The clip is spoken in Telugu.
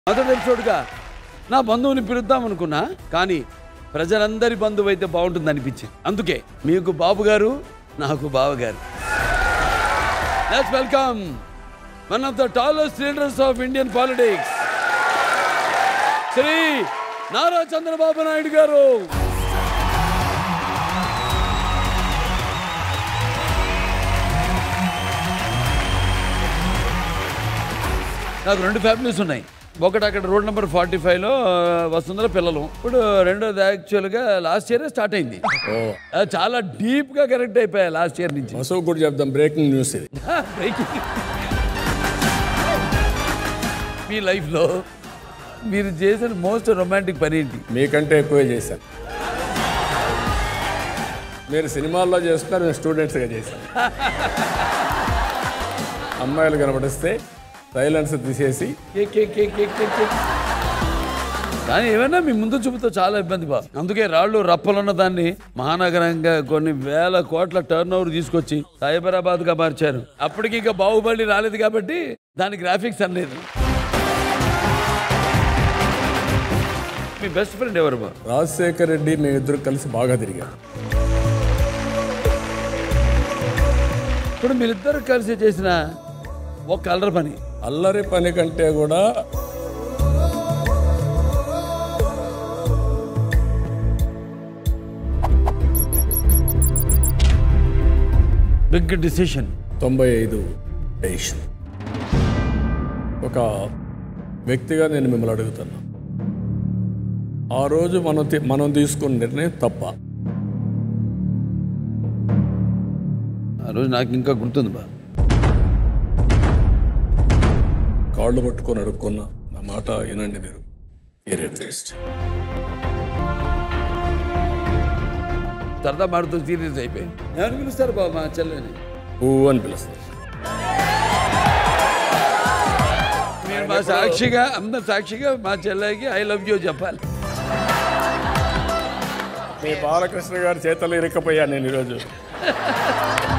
మొదటి ఎపిసోడ్గా నా బంధువుని పిలుద్దాం అనుకున్నా కానీ ప్రజలందరి బంధువు అయితే బాగుంటుంది అనిపించింది అందుకే మీకు బాబు గారు నాకు బావగారు let's welcome one of the tallest leaders of Indian politics Sri Nara Chandrababu Naidu garu నాకు రెండు ఫ్యామిలీస్ ఉన్నాయి ఒకటి అక్కడ రోడ్ నెంబర్ ఫార్టీ ఫైవ్లో వసుంధర పిల్లలు ఇప్పుడు రెండోది యాక్చువల్గా లాస్ట్ ఇయర్ స్టార్ట్ అయింది అది చాలా డీప్గా కనెక్ట్ అయిపోయాయి లాస్ట్ ఇయర్ నుంచి అశోక్ కూడా చెప్దాం బ్రేకింగ్ న్యూస్ ఇది Breaking. మీ లైఫ్లో మీరు చేసిన మోస్ట్ రొమాంటిక్ పని ఏంటి మీకంటే ఎక్కువే చేశాను మీరు సినిమాల్లో చేస్తున్నారు నేను స్టూడెంట్స్గా చేశాను అమ్మాయిలు కనబడిస్తే సైలెన్స్ తీసేసి కే, కే, కే, కే, కే, కే. కానీ ఏమైనా మీ ముందు చూపుతో చాలా ఇబ్బంది బా అందుకే రాళ్ళు రప్పలున్న దాన్ని మహానగరంగా కొన్ని వేల కోట్ల టర్న్ ఓవర్ తీసుకొచ్చి సైబరాబాద్ గా మార్చారు అప్పటికి ఇంకా బాహుబలి రాలేదు కాబట్టి దాని గ్రాఫిక్స్ అనలేదు మీ బెస్ట్ ఫ్రెండ్ ఎవరు బా రాజశేఖర్ రెడ్డి నేను ఇద్దరు కలిసి బాగా తిరిగాను ఇప్పుడు మీరిద్దరు కలిసి చేసిన ఒక కలర్ పని అల్లరి పని కంటే కూడా బిగ్ డిసిషన్ తొంభై ఐదు డెసిషన్ ఒక వ్యక్తిగా నేను మిమ్మల్ని అడుగుతున్నా ఆ రోజు మనం తీ- మనం తీసుకున్న నిర్ణయం తప్ప ఆ రోజు నాకు ఇంకా గుర్తుంది బా కాళ్ళు పట్టుకొని అడుక్కున్నా నా మాట వినండి మీరు ఏరియర్ వేస్ట్ సరదా మాడుతూ సీరియస్ అయిపోయింది ఎవరు పిలుస్తారు బాబు మా చెల్లెని ఊ అని పిలుస్తారు మీరు మా సాక్షిగా అందరు సాక్షిగా మా చెల్లెకి ఐ లవ్ యూ చెప్పాలి మీ బాలకృష్ణ గారి చేతలు ఇరకపోయా నేను ఈరోజు